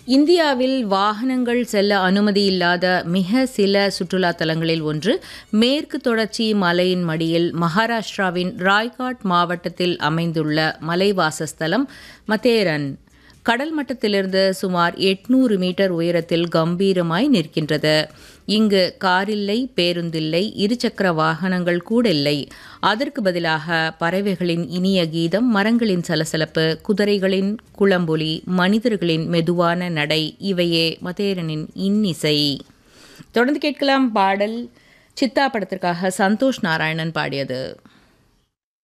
இந்தியாவில் வாகனங்கள் செல்ல அனுமதி இல்லாத மிக சில சுற்றுலா தலங்களில் ஒன்று மேற்கு தொடர்ச்சி மலையின் மடியில் மகாராஷ்டிராவின் ராய்காட் மாவட்டத்தில் அமைந்துள்ள மலைவாசஸ்தலம் மத்தேரன் கடல் மட்டத்திலிருந்து சுமார் எட்நூறு மீட்டர் உயரத்தில் கம்பீரமாய் நிற்கின்றது இங்கு காரில்லை பேருந்தில்லை இருசக்கர வாகனங்கள் கூட இல்லை அதற்கு பதிலாக பறவைகளின் இனிய கீதம் மரங்களின் சலசலப்பு குதிரைகளின் குளம்பொலி மனிதர்களின் மெதுவான நடை இவையே மதேரனின் இன்னிசை தொடர்ந்து கேட்கலாம் பாடல் சித்தா படத்திற்காக சந்தோஷ் நாராயணன் பாடியது